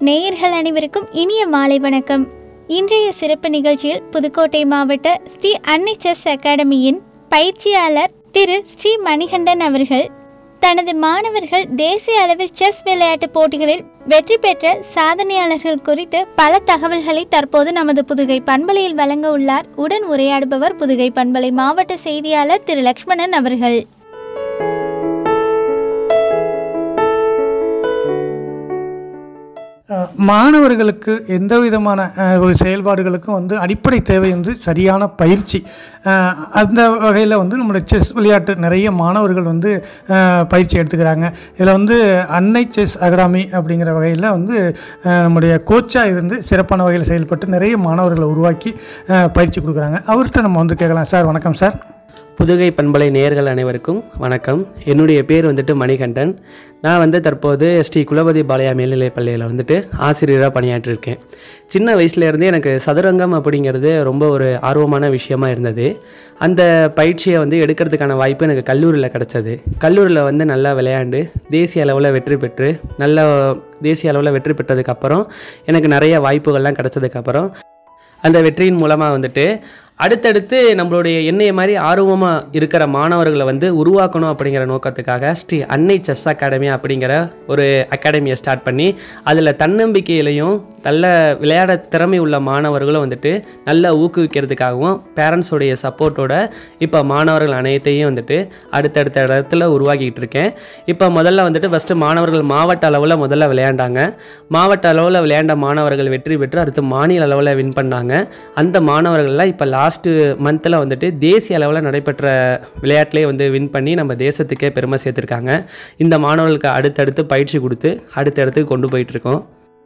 நேயர்கள் அனைவருக்கும் இனிய மாலை வணக்கம் இன்றைய சிறப்பு நிகழ்ச்சியில் புதுக்கோட்டை மாவட்ட ஸ்ரீ அன்னை செஸ் அகாடமியின் பயிற்சியாளர் திரு ஸ்ரீ மணிகண்டன் அவர்கள் தனது மாணவர்கள் தேசிய அளவில் செஸ் விளையாட்டு போட்டிகளில் வெற்றி பெற்ற சாதனையாளர்கள் குறித்து பல தகவல்களை தற்போது நமது புதுகை பண்பலையில் வழங்க உள்ளார் உடன் உரையாடுபவர் புதுகை பண்பலை மாவட்ட செய்தியாளர் திரு லக்ஷ்மணன் அவர்கள் அஹ் மாணவர்களுக்கு எந்த விதமான அஹ், ஒரு செயல்பாடுகளுக்கும் வந்து அடிப்படை தேவை வந்து சரியான பயிற்சி அஹ், அந்த வகையில் வந்து நம்மளுடைய செஸ் விளையாட்டு நிறைய மாணவர்கள் வந்து அஹ், பயிற்சி எடுத்துக்கிறாங்க இதில் வந்து அன்னை செஸ் அகாடமி அப்படிங்கிற வகையில் வந்து அஹ், நம்முடைய கோச்சாக இருந்து சிறப்பான வகையில் செயல்பட்டு நிறைய மாணவர்களை உருவாக்கி அஹ், பயிற்சி கொடுக்குறாங்க அவர்கிட்ட நம்ம வந்து கேட்கலாம் சார் வணக்கம் சார் புதுகை பண்பலை நேயர்கள் அனைவருக்கும் வணக்கம் என்னுடைய பேர் வந்துட்டு மணிகண்டன் நான் வந்து தற்போது ஸ்ரீ குலபதி பாளையா மேல்நிலைப் பள்ளியில் வந்துட்டு ஆசிரியராக பணியாற்றிருக்கேன் சின்ன வயசுல இருந்தே எனக்கு சதுரங்கம் அப்படிங்கிறது ரொம்ப ஒரு ஆர்வமான விஷயமா இருந்தது அந்த பயிற்சியை வந்து எடுக்கிறதுக்கான வாய்ப்பு எனக்கு கல்லூரியில் கிடச்சது கல்லூரியில் வந்து நல்லா விளையாண்டு தேசிய அளவில் வெற்றி பெற்று நல்ல தேசிய அளவில் வெற்றி பெற்றதுக்கப்புறம் எனக்கு நிறைய வாய்ப்புகள்லாம் கிடைச்சதுக்கப்புறம் அந்த வெற்றியின் மூலமாக வந்துட்டு அடுத்தடுத்து நம்மளுடைய என்னைய மாதிரி ஆர்வமாக இருக்கிற மாணவர்களை வந்து உருவாக்கணும் அப்படிங்கிற நோக்கத்துக்காக ஸ்ரீ அன்னை செஸ் அகாடமி அப்படிங்கிற ஒரு அகாடமியை ஸ்டார்ட் பண்ணி அதில் தன்னம்பிக்கையிலையும் நல்ல விளையாட திறமை உள்ள மாணவர்களும் வந்துட்டு நல்லா ஊக்குவிக்கிறதுக்காகவும் பேரண்ட்ஸோடைய சப்போர்ட்டோட இப்போ மாணவர்கள் அனைத்தையும் வந்துட்டு அடுத்தடுத்த இடத்துல உருவாக்கிட்டு இருக்கேன் இப்போ முதல்ல வந்துட்டு ஃபஸ்ட்டு மாணவர்கள் மாவட்ட அளவில் முதல்ல விளையாண்டாங்க மாவட்ட அளவில் விளையாண்ட மாணவர்கள் வெற்றி பெற்று அடுத்து மாநில அளவில் வின் பண்ணாங்க அந்த மாணவர்கள்லாம் இப்போ லாஸ்ட்டு மந்தில் வந்துட்டு தேசிய அளவில் நடைபெற்ற விளையாட்டுலேயே வந்து வின் பண்ணி நம்ம தேசத்துக்கே பெருமை சேர்த்துருக்காங்க இந்த மாணவர்களுக்கு அடுத்தடுத்து பயிற்சி கொடுத்து அடுத்த இடத்துக்கு கொண்டு போயிட்டு இருக்கோம்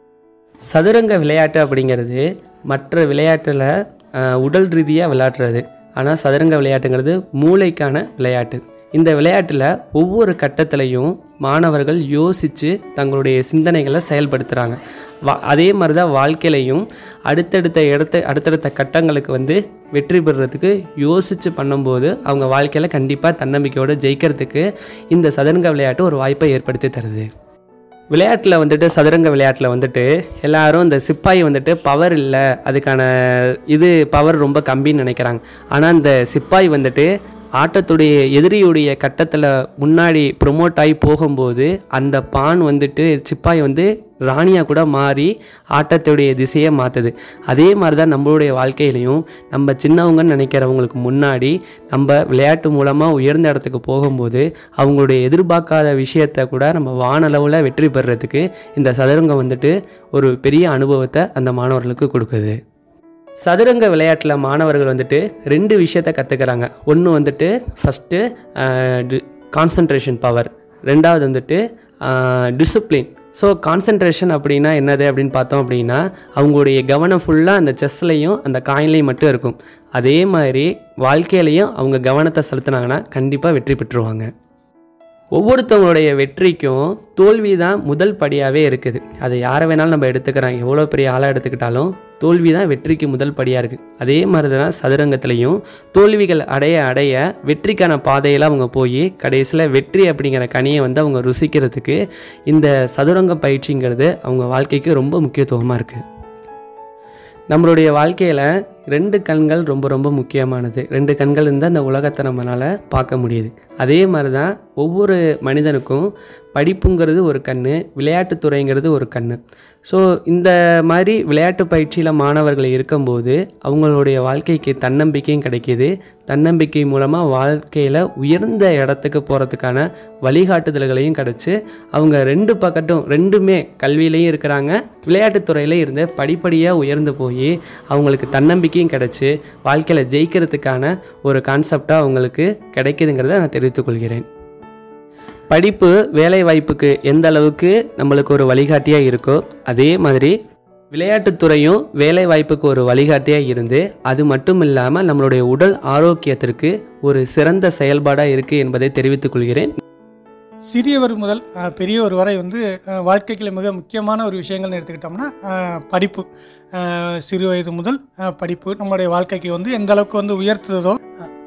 சதுரங்க விளையாட்டு அப்படிங்கிறது மற்ற விளையாட்டில் உடல் ரீதியாக விளையாடுறது ஆனால் சதுரங்க விளையாட்டுங்கிறது மூளைக்கான விளையாட்டு இந்த விளையாட்டில் ஒவ்வொரு கட்டத்திலையும் மாணவர்கள் யோசித்து தங்களுடைய சிந்தனைகளை செயல்படுத்துகிறாங்க வா அதே மாதிரி தான் வாழ்க்கையிலையும் அடுத்தடுத்த இடத்த அடுத்தடுத்த கட்டங்களுக்கு வந்து வெற்றி பெறுறதுக்கு யோசித்து பண்ணும்போது அவங்க வாழ்க்கையில் கண்டிப்பாக தன்னம்பிக்கையோடு ஜெயிக்கிறதுக்கு இந்த சதுரங்க விளையாட்டு ஒரு வாய்ப்பை ஏற்படுத்தி தருது விளையாட்டில் வந்துட்டு சதுரங்க விளையாட்டில் வந்துட்டு எல்லாரும் இந்த சிப்பாய் வந்துட்டு பவர் இல்லை அதுக்கான இது பவர் ரொம்ப கம்மின்னு நினைக்கிறாங்க ஆனால் இந்த சிப்பாய் வந்துட்டு ஆட்டத்துடைய எதிரியுடைய கட்டத்தில் முன்னாடி ப்ரொமோட் ஆகி போகும்போது அந்த பான் வந்துட்டு சிப்பாய் வந்து ராணியாக கூட மாறி ஆட்டத்துடைய திசையை மாற்றுது அதே மாதிரி தான் நம்மளுடைய வாழ்க்கையிலையும் நம்ம சின்னவங்கன்னு நினைக்கிறவங்களுக்கு முன்னாடி நம்ம விளையாட்டு மூலமாக உயர்ந்த இடத்துக்கு போகும்போது அவங்களுடைய எதிர்பார்க்காத விஷயத்தை கூட நம்ம வானளவில் வெற்றி பெறுறதுக்கு இந்த சதுரங்கம் வந்துட்டு ஒரு பெரிய அனுபவத்தை அந்த மாணவர்களுக்கு கொடுக்குது சதுரங்க விளையாட்டில் மாணவர்கள் வந்துட்டு ரெண்டு விஷயத்த கற்றுக்கிறாங்க ஒன்று வந்துட்டு ஃபஸ்ட்டு கான்சன்ட்ரேஷன் பவர் ரெண்டாவது வந்துட்டு டிசிப்ளின் ஸோ கான்சன்ட்ரேஷன் அப்படின்னா என்னது அப்படின்னு பார்த்தோம் அப்படின்னா அவங்களுடைய கவனம் ஃபுல்லாக அந்த செஸ்லையும் அந்த காயின்லையும் மட்டும் இருக்கும் அதே மாதிரி வாழ்க்கையிலையும் அவங்க கவனத்தை செலுத்தினாங்கன்னா கண்டிப்பாக வெற்றி பெற்றுருவாங்க ஒவ்வொருத்தவங்களுடைய வெற்றிக்கும் தோல்வி தான் முதல் படியாகவே இருக்குது அது யாரை வேணாலும் நம்ம எடுத்துக்கிறோம் எவ்வளோ பெரிய ஆளாக எடுத்துக்கிட்டாலும் தோல்வி தான் வெற்றிக்கு முதல் படியாக இருக்குது அதே மாதிரி தான் சதுரங்கத்திலையும் தோல்விகள் அடைய அடைய வெற்றிக்கான பாதையில் அவங்க போய் கடைசியில் வெற்றி அப்படிங்கிற கனியை வந்து அவங்க ருசிக்கிறதுக்கு இந்த சதுரங்க பயிற்சிங்கிறது அவங்க வாழ்க்கைக்கு ரொம்ப முக்கியத்துவமாக இருக்குது நம்மளுடைய வாழ்க்கையில் ரெண்டு கண்கள் ரொம்ப ரொம்ப முக்கியமானது ரெண்டு கண்கள் இருந்தால் அந்த உலகத்தை நம்மளால் பார்க்க முடியுது அதே மாதிரி தான் ஒவ்வொரு மனிதனுக்கும் படிப்புங்கிறது ஒரு கண் விளையாட்டுத்துறைங்கிறது ஒரு கண் ஸோ இந்த மாதிரி விளையாட்டு பயிற்சியில் மாணவர்கள் இருக்கும்போது அவங்களுடைய வாழ்க்கைக்கு தன்னம்பிக்கையும் கிடைக்கிது தன்னம்பிக்கை மூலமாக வாழ்க்கையில் உயர்ந்த இடத்துக்கு போகிறதுக்கான வழிகாட்டுதல்களையும் கிடச்சி அவங்க ரெண்டு பக்கட்டும் ரெண்டுமே கல்வியிலையும் இருக்கிறாங்க விளையாட்டுத்துறையில இருந்து படிப்படியாக உயர்ந்து போய் அவங்களுக்கு தன்னம்பிக்கையும் கிடைச்சி வாழ்க்கையில் ஜெயிக்கிறதுக்கான ஒரு கான்செப்டாக அவங்களுக்கு கிடைக்குதுங்கிறத நான் தெரிவித்துக் கொள்கிறேன் படிப்பு வேலை வாய்ப்புக்கு எந்த அளவுக்கு நம்மளுக்கு ஒரு வழிகாட்டியாக இருக்கோ அதே மாதிரி விளையாட்டுத்துறையும் வேலை வாய்ப்புக்கு ஒரு வழிகாட்டியாக இருந்து அது மட்டும் இல்லாமல் நம்மளுடைய உடல் ஆரோக்கியத்திற்கு ஒரு சிறந்த செயல்பாடாக இருக்குது என்பதை தெரிவித்துக் கொள்கிறேன் சிறியவர் முதல் அஹ், பெரியவர் வரை வந்து அஹ், வாழ்க்கைக்கு மிக முக்கியமான ஒரு விஷயங்கள்னு எடுத்துக்கிட்டோம்னா அஹ், படிப்பு அஹ், சிறு வயது முதல் அஹ், படிப்பு நம்மளுடைய வாழ்க்கைக்கு வந்து எந்த அளவுக்கு வந்து உயர்த்துதோ அஹ்,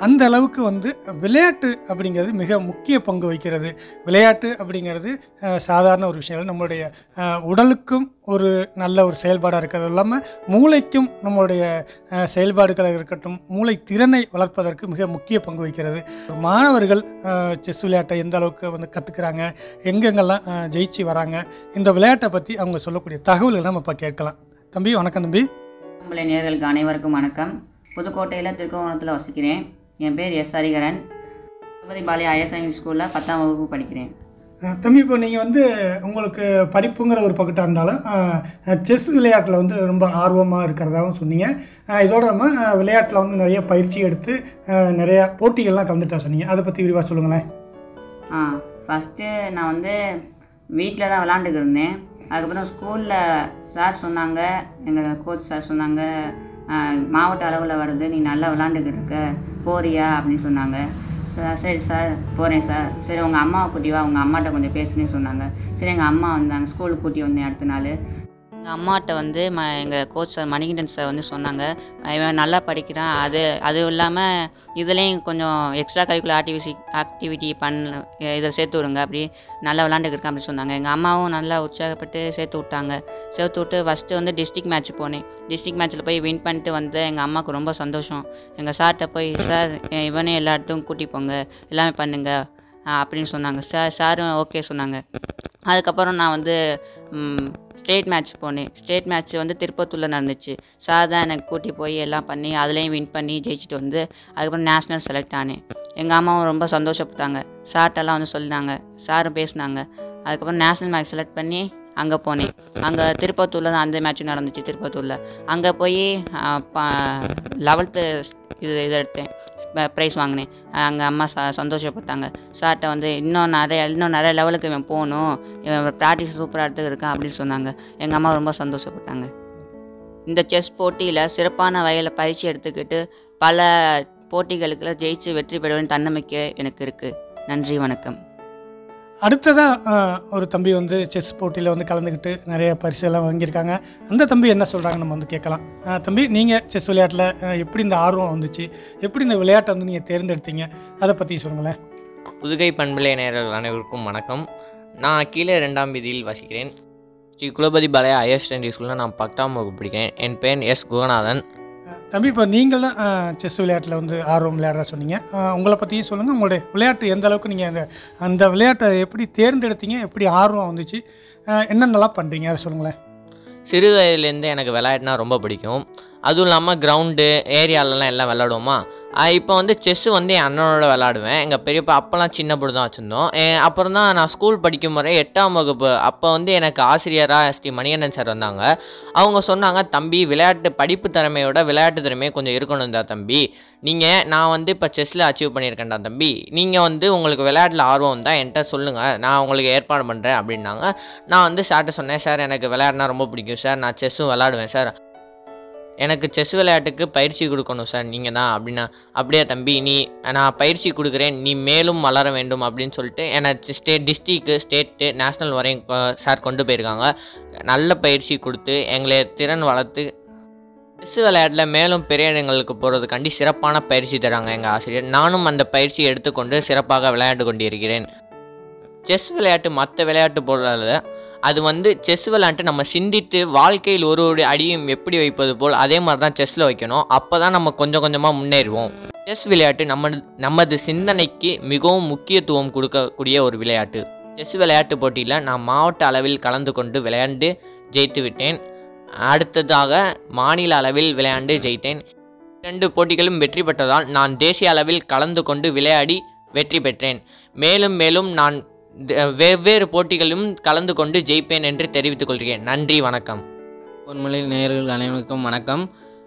அந்த அளவுக்கு வந்து விளையாட்டு அப்படிங்கிறது மிக முக்கிய பங்கு வகிக்கிறது விளையாட்டு அப்படிங்கிறது அஹ், சாதாரண ஒரு விஷயம் இல்லை. நம்மளுடைய அஹ், உடலுக்கும் ஒரு நல்ல ஒரு செயல்பாடாக இருக்கிறது இல்லாமல் மூளைக்கும் நம்மளுடைய அஹ், செயல்பாடுகளாக இருக்கட்டும் மூளை திறனை வளர்ப்பதற்கு மிக முக்கிய பங்கு வகிக்கிறது மாணவர்கள் செஸ் விளையாட்டை எந்த அளவுக்கு வந்து கற்றுக்குறாங்க எங்கெங்கெல்லாம் அஹ், ஜெயிச்சு வராங்க இந்த விளையாட்டை பற்றி அவங்க சொல்லக்கூடிய தகவல்களை நம்ம இப்போ கேட்கலாம் தம்பி வணக்கம் தம்பி நம்மளை நேர்களுக்கு அனைவருக்கும் வணக்கம் புதுக்கோட்டையில் திருக்கோணத்தில் வசிக்கிறேன் என் பேர் S Hariharan Tirupati Palaya higher secondary ஸ்கூலில் பத்தாம் வகுப்பு படிக்கிறேன் அஹ் தம்பி இப்போ நீங்கள் வந்து உங்களுக்கு படிப்புங்கிற ஒரு பக்கெட்டாக இருந்தாலும் செஸ் விளையாட்டில் வந்து ரொம்ப ஆர்வமாக இருக்கிறதாகவும் சொன்னீங்க அஹ் இதோட நம்ம விளையாட்டில் வந்து நிறைய பயிற்சி எடுத்து அஹ் நிறைய போட்டிகள்லாம் கலந்துட்டா சொன்னீங்க அதை பற்றி விரிவாக சொல்லுங்களேன் ஆ ஃபஸ்ட்டு நான் வந்து வீட்டில் தான் விளாண்டுக்கு இருந்தேன் அதுக்கப்புறம் ஸ்கூலில் சார் சொன்னாங்க எங்கள் கோச் சார் சொன்னாங்க ஆ, மாவட்ட அளவில் வருது நீ நல்லா விளாண்டுக்கிட்டு இருக்க போறியா அப்படின்னு சொன்னாங்க ச- சரி சார் போகிறேன் சார் சரி உங்கள் அம்மாவை கூட்டி வா உங்கள் அம்மாட்ட கொஞ்சம் பேசுனேன்னு சொன்னாங்க சரி எங்கள் அம்மா வந்தாங்க ஸ்கூலுக்கு கூட்டி வந்தேன் அடுத்த நாள் எங்கள் அம்மாட்ட வந்து ம எங்கள் கோச் சார் மணிகண்டன் சார் வந்து சொன்னாங்க இவன் நல்லா படிக்கிறான் அது அதுவும் இல்லாமல் இதுலேயும் கொஞ்சம் எக்ஸ்ட்ரா கரிக்குலர் ஆக்டிவிட்டி ஆக்டிவிட்டி பண்ண இதில் சேர்த்து விடுங்க அப்படி நல்லா விளாண்டுக்கு இருக்கான் அப்படி சொன்னாங்க எங்கள் அம்மாவும் நல்லா உற்சாகப்பட்டு சேர்த்து விட்டாங்க சேர்த்து விட்டு ஃபஸ்ட்டு வந்து டிஸ்ட்ரிக்ட் மேட்ச் போனேன் டிஸ்ட்ரிக்ட் மேட்ச்சில் போய் வின் பண்ணிட்டு வந்து எங்கள் அம்மாவுக்கு ரொம்ப சந்தோஷம் எங்கள் சார்கிட்ட போய் சார் இவனே எல்லா இடத்துக்கும் கூட்டி போங்க எல்லாமே பண்ணுங்க ஆ, அப்படின்னு சொன்னாங்க சார் சாரும் ஓகே சொன்னாங்க அதுக்கப்புறம் நான் வந்து ஸ்டேட் மேட்ச் போனேன் ஸ்டேட் மேட்ச் வந்து திருப்பத்தூரில் நடந்துச்சு சார் தான் எனக்கு கூட்டி போய் எல்லாம் பண்ணி அதுலேயும் வின் பண்ணி ஜெயிச்சுட்டு வந்து அதுக்கப்புறம் நேஷ்னல் செலக்ட் ஆனேன் எங்கள் அம்மாவும் ரொம்ப சந்தோஷப்பட்டாங்க சார்ட்டெல்லாம் வந்து சொன்னாங்க சாரும் பேசினாங்க அதுக்கப்புறம் நேஷ்னல் மேட்ச் செலக்ட் பண்ணி அங்கே போனேன் அங்கே திருப்பத்தூரில் தான் அந்த மேட்ச் நடந்துச்சு திருப்பத்தூரில் அங்கே போய் லெவல்த்து இது இது எடுத்தேன் ப்ரைஸ் வாங்கினேன் அங்கே அம்மா ச சந்தோஷப்பட்டாங்க சார்கிட்ட வந்து இன்னும் நிறைய இன்னும் நிறைய லெவலுக்கு இவன் போகணும் இவன் ப்ராக்டிஸ் சூப்பராக எடுத்துக்கிட்டு இருக்கான் அப்படின்னு சொன்னாங்க எங்கள் அம்மா ரொம்ப சந்தோஷப்பட்டாங்க இந்த செஸ் போட்டியில் சிறப்பான வகையில் பயிற்சி எடுத்துக்கிட்டு பல போட்டிகளுக்குள்ள ஜெயிச்சு வெற்றி பெறுவேன் தன்னம்பிக்கை எனக்கு இருக்குது நன்றி வணக்கம் அடுத்ததாக ஒரு தம்பி வந்து செஸ் போட்டியில் வந்து கலந்துக்கிட்டு நிறைய பரிசெல்லாம் வாங்கியிருக்காங்க அந்த தம்பி என்ன சொல்கிறாங்க நம்ம வந்து கேட்கலாம் அஹ் தம்பி நீங்கள் செஸ் விளையாட்டில் எப்படி இந்த ஆர்வம் வந்துச்சு எப்படி இந்த விளையாட்டை வந்து நீங்கள் தேர்ந்தெடுத்தீங்க அதை பற்றி சொல்லுங்களேன் புதுகை பண்பலை நேயர்கள் அனைவருக்கும் வணக்கம் நான் கீழே ரெண்டாம் வீதியில் வசிக்கிறேன் ஸ்ரீ குலபதி பாளையா ஹையர் செகண்டரி ஸ்கூலில் நான் பத்தாம் வகுப்பு படிக்கிறேன் என் பேர் எஸ் குகநாதன் தம்பி இப்போ நீங்கள் தான் செஸ் விளையாட்டில் வந்து ஆர்வம் விளையாடுறா சொன்னீங்க அஹ் உங்களை பற்றியும் சொல்லுங்கள் உங்களுடைய விளையாட்டு எந்த அளவுக்கு நீங்கள் அந்த அந்த விளையாட்டை எப்படி தேர்ந்தெடுத்தீங்க எப்படி ஆர்வம் வந்துச்சு அஹ் என்னென்னலாம் பண்ணுறீங்க அதை சொல்லுங்களேன் சிறு வயதுலேருந்து எனக்கு விளையாட்டுனா ரொம்ப பிடிக்கும் அதுவும் இல்லாமல் கிரவுண்டு ஏரியாலலாம் எல்லாம் விளாடுவோமா இப்போ வந்து செஸ்ஸு வந்து என் அண்ணனோட விளாடுவேன் எங்கள் பெரியப்பா அப்போல்லாம் சின்ன பொண்ணு தான் வச்சுருந்தோம் அப்புறம் தான் நான் ஸ்கூல் படிக்கும் முறை எட்டாம் வகுப்பு அப்போ வந்து எனக்கு ஆசிரியராக ஸ்ரீ மணிகண்டன் சார் வந்தாங்க அவங்க சொன்னாங்க தம்பி விளையாட்டு படிப்பு திறமையோட விளையாட்டு திறமையை கொஞ்சம் இருக்கணும் தான் தம்பி நீங்கள் நான் வந்து இப்போ செஸ்ஸில் அச்சீவ் பண்ணியிருக்கேன்டா தம்பி நீங்கள் வந்து உங்களுக்கு விளையாட்டில் ஆர்வம் தான் என்கிட்ட சொல்லுங்கள் நான் உங்களுக்கு ஏற்பாடு பண்ணுறேன் அப்படின்னாங்க நான் வந்து சார்ட்ட சொன்னேன் சார் எனக்கு விளையாடுனா ரொம்ப பிடிக்கும் சார் நான் செஸ்ஸும் விளையாடுவேன் சார் எனக்கு செஸ் விளையாட்டுக்கு பயிற்சி கொடுக்கணும் சார் நீங்கள் தான் அப்படின்னா அப்படியே தம்பி நீ நான் பயிற்சி கொடுக்குறேன் நீ மேலும் வளர வேண்டும் அப்படின்னு சொல்லிட்டு என்னை ஸ்டேட் டிஸ்ட்ரிக்கு ஸ்டேட்டு நேஷ்னல் வரையும் கொ- சார் கொண்டு போயிருக்காங்க நல்ல பயிற்சி கொடுத்து எங்களை திறன் வளர்த்து செஸ் விளையாட்டில் மேலும் பெரிய இடங்களுக்கு போகிறதுக்காண்டி சிறப்பான பயிற்சி தராங்க எங்கள் ஆசிரியர் நானும் அந்த பயிற்சியை எடுத்துக்கொண்டு சிறப்பாக விளையாண்டு கொண்டிருக்கிறேன் செஸ் விளையாட்டு மற்ற விளையாட்டு போல அது வந்து செஸ் விளையாட்டு நம்ம சிந்தித்து வாழ்க்கையில் ஒரு ஒரு அடியும் எப்படி வைப்பது போல் அதே மாதிரி தான் செஸ்ஸில் வைக்கணும் அப்போ தான் நம்ம கொஞ்சம் கொஞ்சமாக முன்னேறுவோம் செஸ் விளையாட்டு நம்ம நமது சிந்தனைக்கு மிகவும் முக்கியத்துவம் கொடுக்கக்கூடிய ஒரு விளையாட்டு செஸ் விளையாட்டு போட்டியில் நான் மாவட்ட அளவில் கலந்து கொண்டு விளையாண்டு ஜெயித்து விட்டேன் அடுத்ததாக மாநில அளவில் விளையாண்டு ஜெயித்தேன் இரண்டு போட்டிகளும் வெற்றி பெற்றதால் நான் தேசிய அளவில் கலந்து கொண்டு விளையாடி வெற்றி பெற்றேன் மேலும் மேலும் நான் த- வெவ்வேறு போட்டிகளிலும் கலந்து கொண்டு ஜெயிப்பேன் என்று தெரிவித்துக் கொள்கிறேன் நன்றி வணக்கம் பொன்மொழி நேயர்கள் அனைவருக்கும் வணக்கம்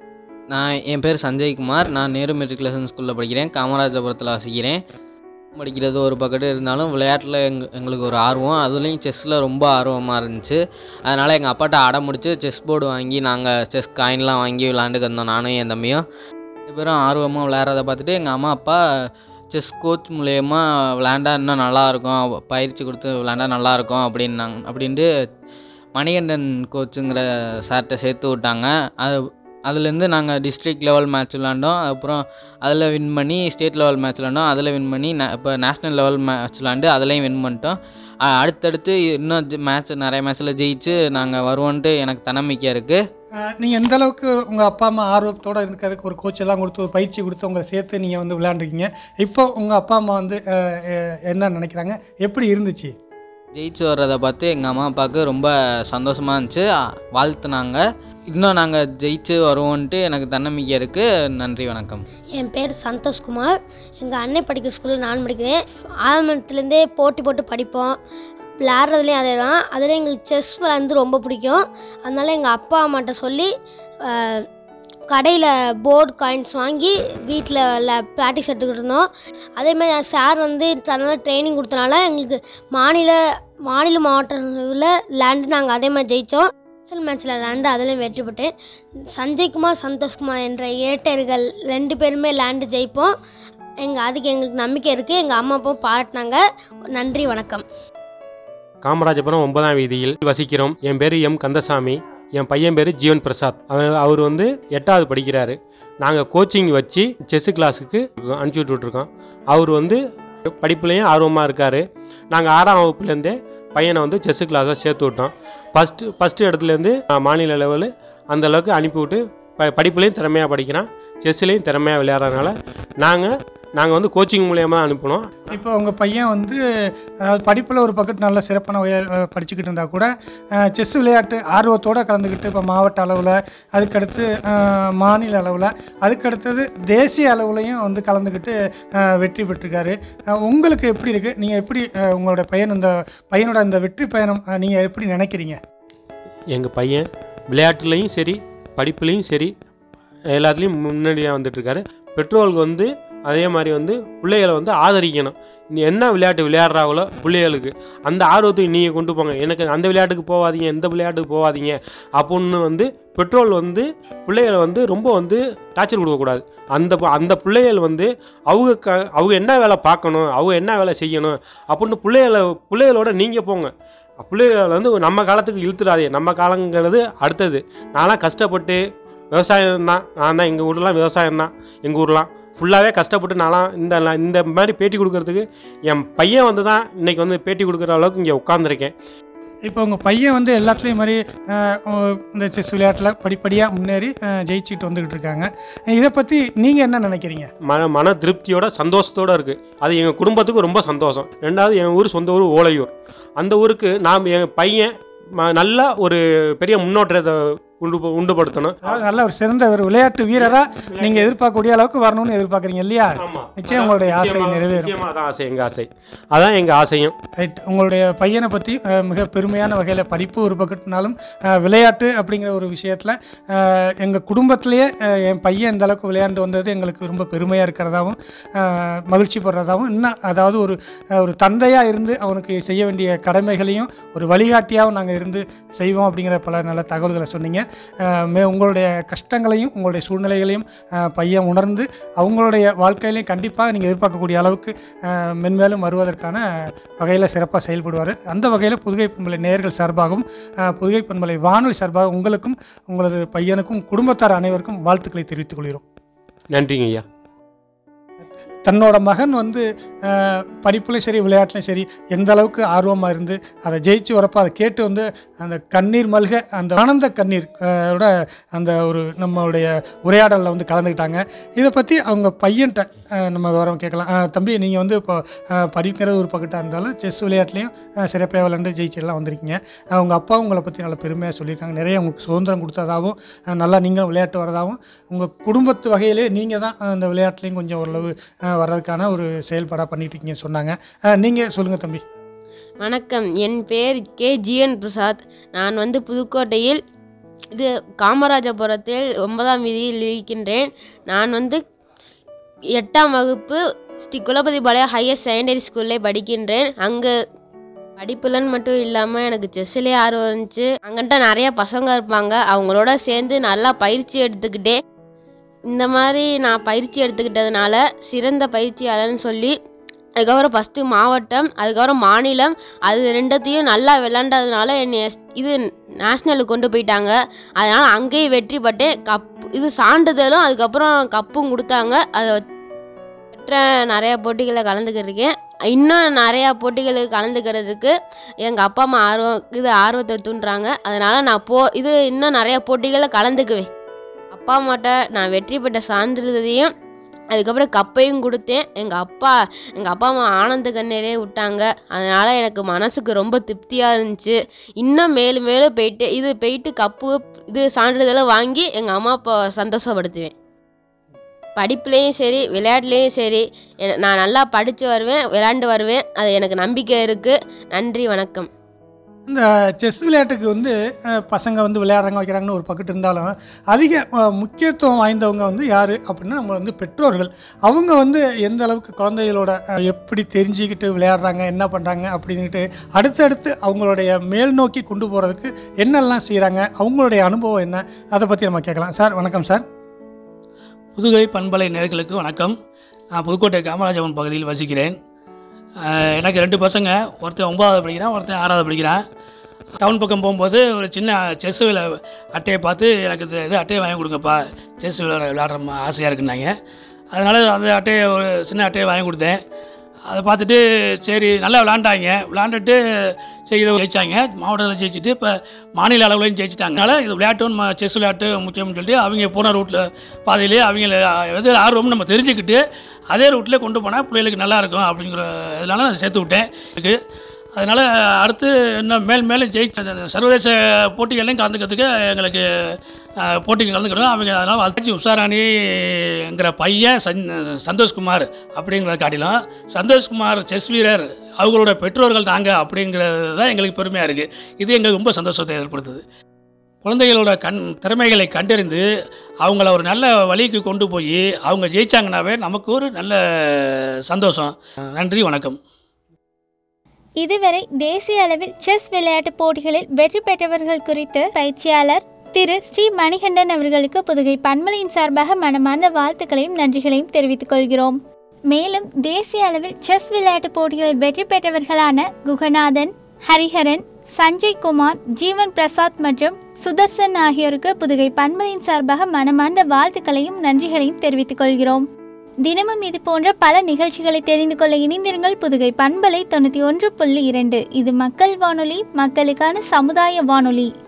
நான் என் பேர் சஞ்சய்குமார் நான் நேரு மெட்ரிகுலேஷன் ஸ்கூலில் படிக்கிறேன் காமராஜபுரத்தில் வசிக்கிறேன் படிக்கிறது ஒரு பக்கத்து இருந்தாலும் விளையாட்டில் எங் எங்களுக்கு ஒரு ஆர்வம் அதுலேயும் செஸ்ஸில் ரொம்ப ஆர்வமாக இருந்துச்சு அதனால் எங்கள் அப்பாட்ட அடம் முடிச்சு செஸ் போர்டு வாங்கி நாங்கள் செஸ் காயின்லாம் வாங்கி விளாண்டுக்கு இருந்தோம் நானும் என் தம்பியும் ரெண்டு பேரும் ஆர்வமாக விளையாடுறத பார்த்துட்டு எங்கள் அம்மா அப்பா செஸ் கோச் மூலயமா விளையாண்டா இன்னும் நல்லாயிருக்கும் பயிற்சி கொடுத்து விளையாண்டா நல்லாயிருக்கும் அப்படின்னாங்க அப்படின்ட்டு மணிகண்டன் கோச்சுங்கிற சார்கிட்ட சேர்த்து விட்டாங்க அது அதுலேருந்து நாங்கள் டிஸ்ட்ரிக்ட் லெவல் மேட்ச் விளாண்டோம் அப்புறம் அதில் வின் பண்ணி ஸ்டேட் லெவல் மேட்ச் விளாண்டோம் அதில் வின் பண்ணி ந இப்போ நேஷ்னல் லெவல் மேட்ச் விளாண்டு அதுலேயும் வின் பண்ணிட்டோம் அ- அடுத்தடுத்து இன்னும் மேட்ச் நிறைய மேட்ச்சில் ஜெயிச்சு நாங்கள் வருவோன்ட்டு எனக்கு தன்னம்பிக்கை இருக்குது அஹ் நீங்க எந்த அளவுக்கு உங்க அப்பா அம்மா ஆர்வத்தோட இருக்கிறதுக்கு ஒரு கோச் எல்லாம் கொடுத்து ஒரு பயிற்சி கொடுத்து உங்களை சேர்த்து நீங்க வந்து விளையாண்டுருக்கீங்க இப்போ உங்க அப்பா அம்மா வந்து அஹ், அஹ், என்ன நினைக்கிறாங்க எப்படி இருந்துச்சு ஜெயிச்சு வர்றதை பார்த்து எங்கள் அம்மா அப்பாவுக்கு ரொம்ப சந்தோஷமாக இருந்துச்சு அ- வாழ்த்துனாங்க இன்னும் நாங்கள் ஜெயிச்சு வருவோன்ட்டு எனக்கு தன்னம்பிக்கை இருக்குது நன்றி வணக்கம் என் பேர் சந்தோஷ்குமார் எங்கள் அண்ணன் படிக்கிற ஸ்கூலில் நான் படிக்கிறேன் ஆரம்பத்துலேருந்தே போட்டி போட்டு படிப்போம் விளையாடுறதுலேயும் அதே தான் அதில் எங்களுக்கு செஸ் விளையாண்டு ரொம்ப பிடிக்கும் அதனால எங்கள் அப்பா அம்மாட்ட சொல்லி கடையில் போர்டு காயின்ஸ் வாங்கி வீட்டில் ப்ராக்டிஸ் எடுத்துக்கிட்டு இருந்தோம் அதேமாதிரி சார் வந்து தன்னால ட்ரைனிங் கொடுத்தனால எங்களுக்கு மாநில மாநில மாவட்டத்தில் லேண்டு நாங்கள் அதே மாதிரி ஜெயித்தோம் நேஷனல் மேட்ச்சில் லேண்டு அதிலையும் வெற்றி பெற்றேன் சஞ்சய்குமார் சந்தோஷ்குமார் என்ற இரட்டையர்கள் ரெண்டு பேருமே லேண்டு ஜெயிப்போம் எங்கள் அதுக்கு எங்களுக்கு நம்பிக்கை இருக்குது எங்கள் அம்மா அப்பா பாராட்டினாங்க நன்றி வணக்கம் காமராஜபுரம் ஒன்பதாம் வீதியில் வசிக்கிறோம் என் பேர் எம் கந்தசாமி என் பையன் பேர் ஜீவன் பிரசாத் அவர் அவர் வந்து எட்டாவது படிக்கிறாரு நாங்கள் கோச்சிங் வச்சு செஸ் கிளாஸுக்கு அனுப்பிச்சி விட்டுட்ருக்கோம் அவர் வந்து படிப்புலேயும் ஆர்வமாக இருக்கார் நாங்கள் ஆறாம் வகுப்புலேருந்தே பையனை வந்து செஸ் கிளாஸை சேர்த்து விட்டோம் ஃபஸ்ட்டு ஃபஸ்ட்டு இடத்துலேருந்து மாநில லெவலு அந்த அளவுக்கு அனுப்பிவிட்டு ப படிப்புலேயும் திறமையாக படிக்கிறான் செஸ்ஸுலேயும் திறமையாக விளையாடுறதுனால நாங்கள் நாங்கள் வந்து கோச்சிங் மூலியமாக தான் அனுப்பினோம் இப்போ உங்க பையன் வந்து அதாவது படிப்புல ஒரு பக்கத்து நல்ல சிறப்பான வகையில் அஹ், படிச்சுக்கிட்டு இருந்தா கூட செஸ் விளையாட்டு ஆர்வத்தோட கலந்துக்கிட்டு இப்போ மாவட்ட அளவில் அதுக்கடுத்து அஹ், மாநில அளவில் அதுக்கடுத்தது தேசிய அளவுலையும் வந்து கலந்துக்கிட்டு அஹ், வெற்றி பெற்றிருக்காரு அஹ், உங்களுக்கு எப்படி இருக்கு நீங்க எப்படி அஹ், உங்களோட பையன் இந்த பையனோட இந்த வெற்றி பயணம் அஹ், நீங்க எப்படி நினைக்கிறீங்க எங்கள் பையன் விளையாட்டுலேயும் சரி படிப்புலேயும் சரி எல்லாத்துலேயும் முன்னாடியாக வந்துட்டுருக்காரு பெற்றோர்களுக்கு வந்து அதே மாதிரி வந்து பிள்ளைகளை வந்து ஆதரிக்கணும் நீ என்ன விளையாட்டு விளையாடுறாங்களோ பிள்ளைகளுக்கு அந்த ஆர்வத்தை நீங்கள் கொண்டு போங்க எனக்கு அந்த விளையாட்டுக்கு போகாதீங்க இந்த விளையாட்டுக்கு போகாதீங்க அப்படின்னு வந்து பெற்றோர் வந்து பிள்ளைகளை வந்து ரொம்ப வந்து டார்ச்சர் கொடுக்கக்கூடாது அந்த ப- அந்த பிள்ளைகள் வந்து அவங்க க அவங்க என்ன வேலை பார்க்கணும் அவங்க என்ன வேலை செய்யணும் அப்படின்னு பிள்ளைகளை பிள்ளைகளோட நீங்கள் போங்க பிள்ளைகளை வந்து நம்ம காலத்துக்கு இழுத்துடாதே நம்ம காலங்கிறது அடுத்தது நான்லாம் கஷ்டப்பட்டு விவசாயம் தான் நான் தான் எங்கள் ஊர்லாம் விவசாயம் தான் எங்கள் ஊர்லாம் ஃபுல்லாகவே கஷ்டப்பட்டு நான்லாம் இந்த நான் இந்த மாதிரி பேட்டி கொடுக்கறதுக்கு என் பையன் வந்து தான் இன்னைக்கு வந்து பேட்டி கொடுக்குற அளவுக்கு இங்கே உட்காந்துருக்கேன் இப்போ உங்க பையன் வந்து எல்லாத்துலேயும் மாதிரி அஹ், உ- இந்த செஸ் விளையாட்டில் படிப்படியாக முன்னேறி அஹ், ஜெயிச்சுட்டு வந்துக்கிட்டு இருக்காங்க இதை பற்றி நீங்கள் என்ன நினைக்கிறீங்க மன மன திருப்தியோட சந்தோஷத்தோட இருக்குது அது எங்கள் குடும்பத்துக்கு ரொம்ப சந்தோஷம் ரெண்டாவது என் ஊர் சொந்த ஊர் ஓலையூர் அந்த ஊருக்கு நாம் என் பையன் ம- நல்ல ஒரு பெரிய முன்னோட்டத்தை உண்டு உண்டுபடுத்தணும் அதாவது நல்ல ஒரு சிறந்த ஒரு விளையாட்டு வீரரா நீங்க எதிர்பார்க்கக்கூடிய அளவுக்கு வரணும்னு எதிர்பார்க்கறீங்க இல்லையா ஆமா. நிச்சயம் உங்களுடைய ஆசை நிச்சயமா- நிறைவேறும் நிச்சயமா அதான் ஆசை எங்க ஆசை அதான் எங்க ஆசையும் ரைட் உங்களுடைய பையனை பற்றி அஹ், மிக பெருமையான வகையில் படிப்பு ஒரு பக்கத்தினாலும் அஹ், விளையாட்டு அப்படிங்கிற ஒரு விஷயத்தில் எங்கள் குடும்பத்திலேயே அஹ், என் பையன் இந்த அளவுக்கு விளையாண்டு வந்தது எங்களுக்கு ரொம்ப பெருமையாக இருக்கிறதாவும் அஹ், மகிழ்ச்சி படுறதாவும் இன்னும் அதாவது ஒரு அஹ், ஒரு தந்தையாக இருந்து அவனுக்கு செய்ய வேண்டிய கடமைகளையும் ஒரு வழிகாட்டியாகவும் நாங்கள் இருந்து செய்வோம் அப்படிங்கிற பல நல்ல தகவல்களை சொன்னீங்க அஹ், மே உங்களுடைய கஷ்டங்களையும் உங்களுடைய சூழ்நிலைகளையும் அஹ், பையன் உணர்ந்து அவங்களுடைய வாழ்க்கையிலையும் கண்டிப்பாக நீங்கள் எதிர்பார்க்கக்கூடிய அளவுக்கு அஹ், மென்மேலும் வருவதற்கான வகையில் சிறப்பாக செயல்படுவார் அந்த வகையில் புதுகை பண்பலை நேயர்கள் சார்பாகவும் அஹ், புதுகை பண்பலை வானொலி சார்பாக உங்களுக்கும் உங்களது பையனுக்கும் குடும்பத்தார் அனைவருக்கும் வாழ்த்துக்களை தெரிவித்துக் கொள்கிறோம் நன்றிங்க ஐயா தன்னோட மகன் வந்து அஹ், படிப்புலையும் சரி விளையாட்டுலையும் சரி எந்த அளவுக்கு ஆர்வமாக இருந்து அதை ஜெயிச்சு வரப்போ அதை கேட்டு வந்து அந்த கண்ணீர் மல்க அந்த ஆனந்த கண்ணீர் அஹ், ஓட அந்த ஒரு நம்மளுடைய உரையாடலில் வந்து கலந்துக்கிட்டாங்க இதை பற்றி அவங்க பையன்கிட்ட அஹ், நம்ம விவரம் கேட்கலாம் அஹ், தம்பி நீங்கள் வந்து இப்போ அஹ், படிக்கிறது ஒரு பக்கெட்டாக இருந்தாலும் செஸ் விளையாட்டுலையும் சிறப்பாக விளையாண்டு ஜெயிச்செல்லாம் வந்திருக்கீங்க அஹ், உங்க அப்பா உங்களை பற்றி நல்ல பெருமையாக சொல்லியிருக்காங்க நிறைய உங்களுக்கு சுதந்திரம் கொடுத்ததாகவும் அஹ், நல்லா நீங்களும் விளையாட்டு வரதாகவும் உங்கள் குடும்பத்து வகையிலே நீங்கள் தான் அஹ், இந்த விளையாட்டுலையும் கொஞ்சம் ஓரளவு அஹ், வர்றதுக்கான ஒரு செயல்பாடாக பண்ணிட்டு இருக்கீங்கன்னு சொன்னாங்க நீங்கள் சொல்லுங்கள் தம்பி வணக்கம் என் பெயர் கே ஜிஎன் பிரசாத் நான் வந்து புதுக்கோட்டையில் இது காமராஜபுரத்தில் ஒன்பதாம் வீதியில் இருக்கின்றேன் நான் வந்து எட்டாம் வகுப்பு ஸ்ரீ குலபதி பாளையா ஹையர் செகண்டரி ஸ்கூல்ல படிக்கின்றேன் அங்கே படிப்புலன்னு மட்டும் இல்லாமல் எனக்கு செஸ்ஸிலே ஆர்வம் இருந்துச்சு அங்கிட்ட நிறைய பசங்க இருப்பாங்க அவங்களோட சேர்ந்து நல்லா பயிற்சி எடுத்துக்கிட்டே இந்த மாதிரி நான் பயிற்சி எடுத்துக்கிட்டதுனால சிறந்த பயிற்சியாளர்னு சொல்லி அதுக்கப்புறம் ஃபஸ்ட்டு மாவட்டம் அதுக்கப்புறம் மாநிலம் அது ரெண்டத்தையும் நல்லா விளாண்டதுனால என்னை இது நேஷ்னலுக்கு கொண்டு போயிட்டாங்க அதனால் அங்கேயும் வெற்றி பெற்றேன் கப் இது சான்றிதழும் அதுக்கப்புறம் கப்பும் கொடுத்தாங்க அதை மற்ற நிறையா போட்டிகளில் கலந்துக்கிருக்கேன் இன்னும் நிறையா போட்டிகளுக்கு கலந்துக்கிறதுக்கு எங்கள் அப்பா அம்மா ஆர்வம் இது ஆர்வத்தை தூண்டுறாங்க அதனால் நான் போ இது இன்னும் நிறையா போட்டிகளில் கலந்துக்குவேன் அப்பா அம்மாட்ட நான் வெற்றி பெற்ற சான்றிதழையும் அதுக்கப்புறம் கப்பையும் கொடுத்தேன் எங்கள் அப்பா எங்கள் அப்பா அம்மா ஆனந்த கண்ணீரே விட்டாங்க அதனால் எனக்கு மனசுக்கு ரொம்ப திருப்தியாக இருந்துச்சு இன்னும் மேலும் மேலும் போயிட்டு இது போயிட்டு கப்பு இது சான்றிதழை வாங்கி எங்கள் அம்மா அப்பா சந்தோஷப்படுத்துவேன் படிப்புலேயும் சரி விளையாட்டுலேயும் சரி எ- நான் நல்லா படித்து வருவேன் விளையாண்டு வருவேன் அது எனக்கு நம்பிக்கை இருக்குது நன்றி வணக்கம் இந்த செஸ் விளையாட்டுக்கு வந்து அஹ், பசங்க வந்து விளையாடுறாங்க வைக்கிறாங்கன்னு ஒரு பக்கத்து இருந்தாலும் அதிக அஹ், முக்கியத்துவம் வாய்ந்தவங்க வந்து யார் அப்படின்னா நம்ம வந்து பெற்றோர்கள் அவங்க வந்து எந்த அளவுக்கு குழந்தைகளோட அஹ், எப்படி தெரிஞ்சுக்கிட்டு விளையாடுறாங்க என்ன பண்ணுறாங்க அப்படின்ட்டு அடுத்தடுத்து அவங்களுடைய மேல் நோக்கி கொண்டு போகிறதுக்கு என்னெல்லாம் செய்கிறாங்க அவங்களுடைய அனுபவம் என்ன அதை பற்றி நம்ம கேட்கலாம் சார் வணக்கம் சார் புதுகை பண்பலை நேர்களுக்கு வணக்கம் நான் புதுக்கோட்டை காமராஜபுரம் பகுதியில் வசிக்கிறேன் அஹ் எனக்கு ரெண்டு பசங்க ஒருத்தன் ஒன்பதாவது படிக்கிறான் ஒருத்தன் ஆறாவது படிக்கிறான் டவுன் பக்கம் போகும்போது ஒரு சின்ன செஸ் விளை அட்டையை பார்த்து எனக்கு இது இது அட்டையை வாங்கி கொடுங்கப்பா செஸ் விளையாட விளையாடுற மா- ஆசையாக இருக்குன்னாங்க அதனால் அந்த அட்டையை ஒரு சின்ன அட்டையை வாங்கி கொடுத்தேன் அதை பார்த்துட்டு சரி நல்லா விளாண்டாங்க விளாண்டுட்டு சரி இதை ஜெயிச்சாங்க மாவட்டத்தில் ஜெயிச்சுட்டு இப்போ மாநில அளவுலையும் ஜெயிச்சிட்டாங்க அதனால் இது விளையாட்டும் செஸ் விளையாட்டு முக்கியம்னு சொல்லிட்டு அவங்க போன ரூட்டில் பாதையிலே அவங்க எது ஆர்வம்னு நம்ம தெரிஞ்சுக்கிட்டு அதே ரூட்லேயே கொண்டு போனால் பிள்ளைகளுக்கு நல்லா இருக்கும் அப்படிங்கிற இதனால நான் சேர்த்து விட்டேன் இதுக்கு அதனால் அடுத்து இன்னும் மேல் மேலும் ஜெயிச்ச அந்த சர்வதேச போட்டிகள்லையும் கலந்துக்கிறதுக்கு எங்களுக்கு அஹ், போட்டிக்கு கலந்துக்கிறோம் அவங்க அதனால் வளர்ச்சி உஷாராணிங்கிற பையன் சந் சந்தோஷ்குமார் அப்படிங்கிறத காட்டிலும் சந்தோஷ்குமார் செஸ் வீரர் அவங்களோட பெற்றோர்கள் நாங்கள் அப்படிங்கிறது தான் எங்களுக்கு பெருமையாக இருக்குது இது எங்களுக்கு ரொம்ப சந்தோஷத்தை ஏற்படுத்துது குழந்தைகளோட கண் திறமைகளை கண்டறிந்து அவங்கள ஒரு நல்ல வழிக்கு கொண்டு போய் அவங்க ஜெயிச்சாங்கன்னாவே நமக்கு ஒரு நல்ல சந்தோஷம் நன்றி வணக்கம் இதுவரை தேசிய அளவில் செஸ் விளையாட்டு போட்டிகளில் வெற்றி பெற்றவர்கள் குறித்து பயிற்சியாளர் திரு ஸ்ரீ மணிகண்டன் அவர்களுக்கு புதுகை பன்மலையின் சார்பாக மனமார்ந்த வாழ்த்துக்களையும் நன்றிகளையும் தெரிவித்துக் கொள்கிறோம் மேலும் தேசிய அளவில் செஸ் விளையாட்டு போட்டிகளில் வெற்றி பெற்றவர்களான குகநாதன் ஹரிஹரன் சஞ்சய் குமார் ஜீவன் பிரசாத் மற்றும் சுதர்சன் ஆகியோருக்கு புதுகை பன்மலையின் சார்பாக மனமார்ந்த வாழ்த்துக்களையும் நன்றிகளையும் தெரிவித்துக் கொள்கிறோம் தினமும் இது போன்ற பல நிகழ்ச்சிகளை தெரிந்து கொள்ள இணைந்திருங்கள் புதுகை பண்பலை தொண்ணூற்றி ஒன்று புள்ளி இரண்டு இது மக்கள் வானொலி மக்களுக்கான சமுதாய வானொலி